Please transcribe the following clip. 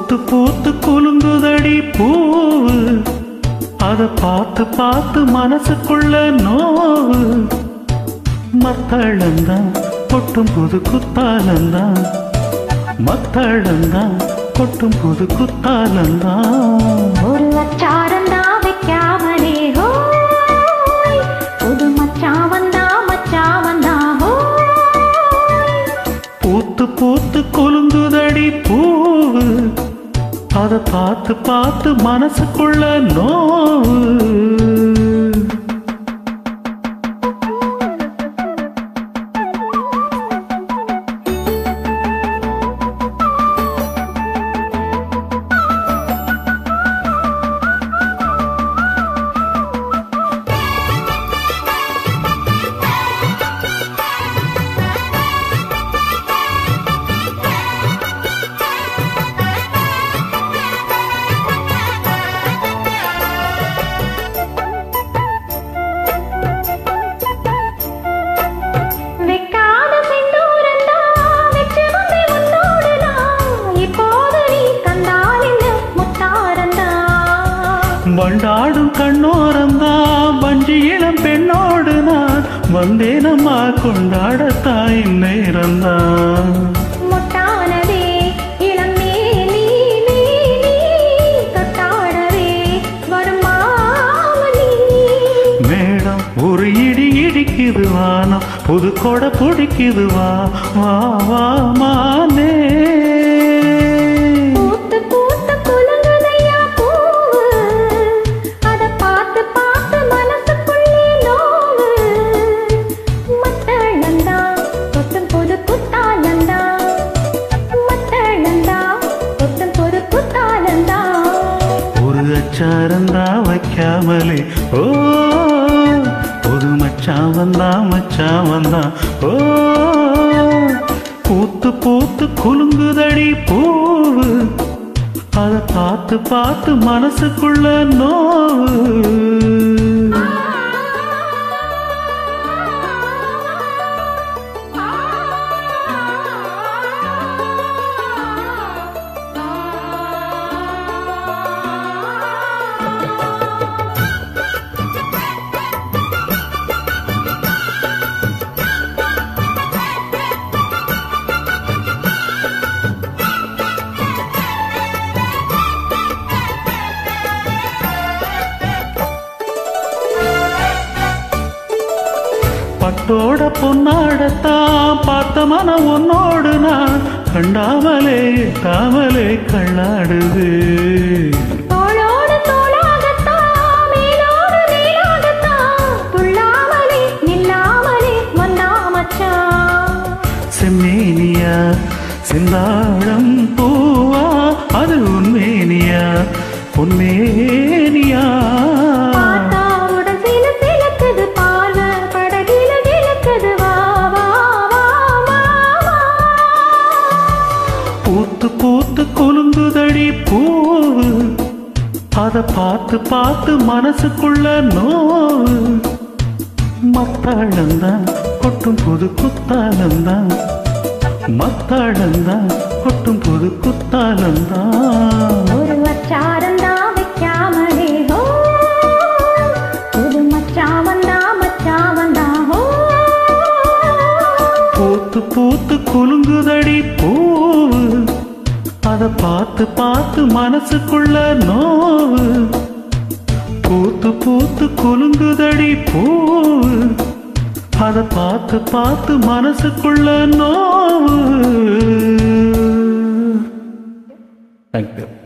பூத்து பூத்து குலுங்குதடி பூவு அத பார்த்து பார்த்து மனசுக்குள்ள நோவு மத்தளந்தான் கொட்டும் புது குத்தாலந்தான் மத்தளந்தான் கொட்டும் புது குத்தாலந்தான் ஒரு அச்சாரம் தான் வைக்காமலே ஹோய் புது மச்சான் வந்தா மச்சான் வந்தா ஹோய் பூத்து பூத்து குலுங்குதடி பூவு அத பார்த்து பார்த்து மனசுக்குள்ள நோவு வெக்காத செந்தூரந்தா வெச்சு வந்தே உன்னோடு நான் இப்போது நீ கண்டால் என்ன முத்தாரந்தா வண்டாடும் கண்ணோரம்தான் வஞ்சி இளம் பெண்ணோடு நான் வந்தேனம்மா கொண்டாடத்தான் இந்நேரம்தான் முட்டானதே இளம் மேனி நீ நீ தொட்டாடவே வரும் மாமணி மேடம் ஒரு இடி இடிக்குது வானம் புது கொடை பிடிக்குது வா வா வா மானே பூத்து பூத்து குலுங்குதையா பூவு அத பார்த்து பார்த்து மனசுக்குள்ளே நோவு மத்தளந்தா கொட்டும் பொது குத்தாலந்தா மத்தளந்தா கொட்டும் பொது குத்தாலந்தா ஒரு அச்சாரந்தா வைக்காமலே ஓ புது மச்சான் வந்தா மச்சான் வந்தா ஓ பூத்து பூத்து குலுங்குதடி பூவு அத பார்த்து பார்த்து மனசுக்குள்ள நோவு பட்டோட பொன்னாடத்தான் பார்த்த மனம் உன்னோடு நான் கண்டாமலே தாமலே கண்ணாடுது தோளோடு தோளாகத்தான் மேலோடு மேலாகத்தான் துள்ளாமலே நில்லாமலே வந்தா மச்சான் செம்மேனியா செந்தாழம் பூவா அது உண்மேனியா பொன்மேனியா பார்த்தா உடல் சில சிலக்குது பார்வை படகில கிழக்குது வா வா வா வா வா பூத்து பூத்து குலுங்குதடி பூவு அத பார்த்து பார்த்து மனசுக்குள்ள நோவு மத்தாழந்தான் கொட்டும் புது குத்தாலந்தான் மத்தாழந்தான் கொட்டும் புது குத்தாலந்தான் ஒரு அச்சாரம் தான் வைக்காமலே ஹோ புது மச்சான் வந்தா மச்சான் வந்தா ஹோ பூத்து பூத்து குலுங்குதடி பூவு அத பார்த்து பார்த்து மனசுக்குள்ள நோவு பூத்து பூத்து குலுங்குதடி பூவு அத பார்த்து பார்த்து மனசுக்குள்ள நோவு தேங்க்யூ